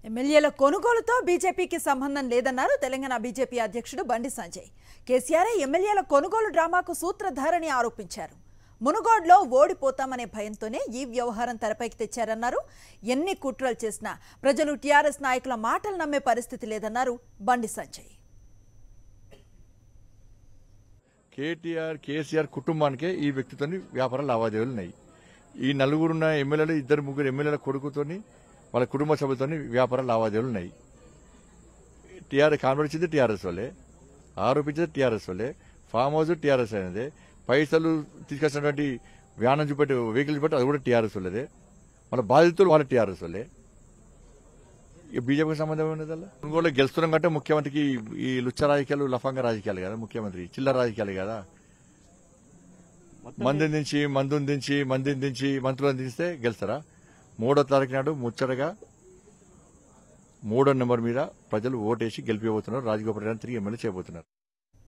ఎమ్మెల్యేల కొనుగోలుతో బీజేపీకి సంబంధం లేదన్నారు తెలంగాణ బీజేపీ అధ్యక్షుడు బండి సంజయ్ కేసీఆర్ ఎమ్మెల్యేల కొనుగోలు డ్రామాకు సూత్రధారని ఆరోపించారు మునుగోడులో ఓడిపోతామనే భయంతోనే ఈ వ్యవహారం తెరపైకి తెచ్చారన్నారు ఎన్ని కుట్రలు చేసినా ప్రజలు టీఆర్ఎస్ నాయకుల మాటలు నమ్మే పరిస్థితి లేదన్నారు బండి సంజయ్ కేటీఆర్ కేసీఆర్ కుటుంబానికే ఈ వ్యక్తితోని వ్యాపార లావాదేవీలు ఉన్నాయి ఈ నలుగురున్న ఎమ్మెల్యేలు ఇద్దరు ముగ్గురు ఎమ్మెల్యేల కొడుకుతోని వాళ్ళ కుటుంబ సభ్యులతోని వ్యాపార లావాదేవీలు ఉన్నాయి టీఆర్ఎస్ కాన్వర్చింది టీఆర్ఎస్ వాళ్ళే ఆరోపించేది టీఆర్ఎస్ వాళ్ళే ఫామ్ హౌస్ టీఆర్ఎస్ అనేది పైసలు తీసుకొచ్చినటువంటి వ్యానం చూపెట్టి వెహికల్ చూపెట్టి అది కూడా టీఆర్ఎస్ వాళ్ళదే మన బాధితులు వాళ్ళ టీఆర్ఎస్ వాళ్ళే ఇక బీజేపీకి సంబంధం ఉన్నది అలా కొనుగోలు గెలుస్తున్నాం కంటే ముఖ్యమంత్రికి ఈ లుచ్చ రాజకీయాలు లఫంగా రాజకీయాలు కదా ముఖ్యమంత్రి చిల్లర రాజకీయాలు కదా మందిని దించి మందుని దించి మందిని దించి మంత్రులను దించితే గెలుస్తారా మూడో తారీఖు నాడు ముచ్చటగా మూడో నెంబర్ మీద ప్రజలు ఓటేసి గెలిపిపోతున్నారు రాజగోపాల్ రెడ్డి తిరిగి ఎమ్మెల్యే చేయబోతున్నారు